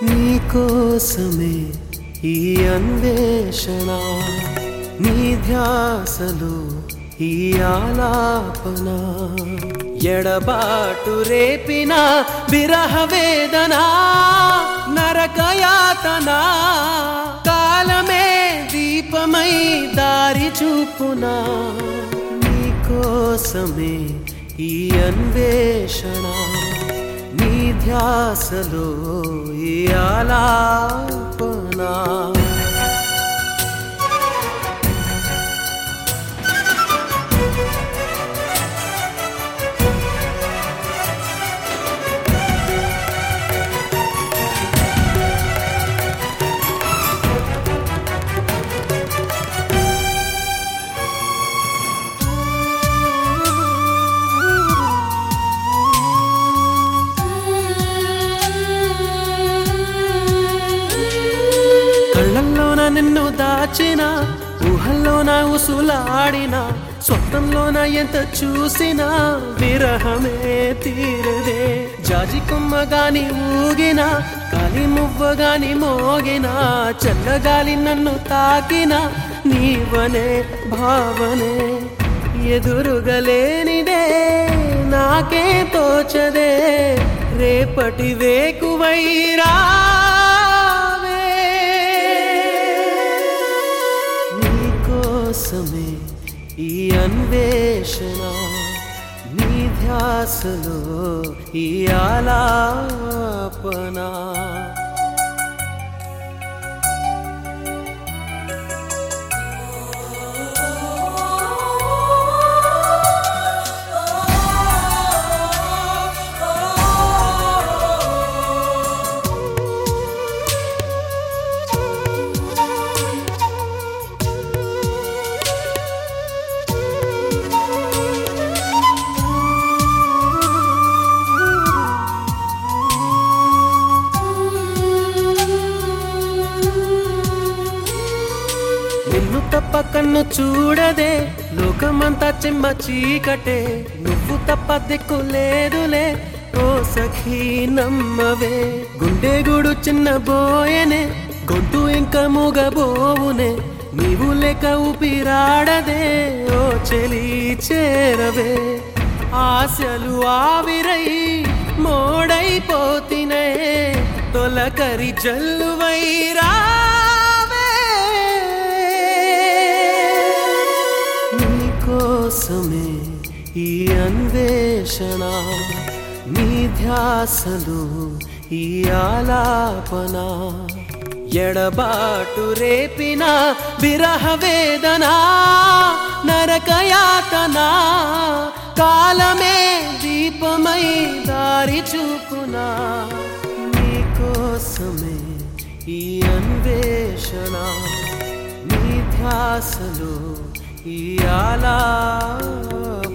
నీకోసమే ఈ అన్వేషణ నీ ధ్యాసలో ఈ ఆలాపన ఎడబాటు రేపిన విరహ వేదన నరకయాతన కాలమే దీపమై దారి చూపునా నీకోసమే ఈ అన్వేషణ నీ ధ్యాసలో ఈ ఆలాపన కళ్ళల్లోన నిన్ను దాచిన ఊహల్లోన ఉసులాడిన స్వప్నంలోన ఎంత చూసినా విరహమే తీరదే జాజి కొమ్మ గాని ఊగిన కాలి మువ్వ గాని మోగిన చల్లగాలి నన్ను తాకిన నీవనే భావనే ఎదురుగలేనిదే నాకే తోచదే రేపటి వేకువైరా నీకోసమే ఈ అన్వేషణ నీ ధ్యాసలో ఈ ఆలాపన నిన్ను తప్ప కన్ను చూడదే లోకమంతా చెమ్మ చీకటే నువ్వు తప్ప దిక్కు లేదులే ఓ సఖీ నమ్మవే గుండె గూడు చిన్న బోయనే గొంతు ఇంకా మూగబోవునే నీవు లేక ఊపిరాడదే ఓ చెలి చేరవే ఆశలు ఆవిరై మోడైపోతినే తొలకరి జల్లువైరా నీకోసమే ఈ అన్వేషణ నీ ధ్యాసలు ఈ ఆలాపన ఎడబాటు రేపిన విరహ వేదన నరకయాతన కాలమే దీపమై దారి చూపునా నీకోసమే ఈ అన్వేషణ నీ ధ్యాసలో ఈ ఆలా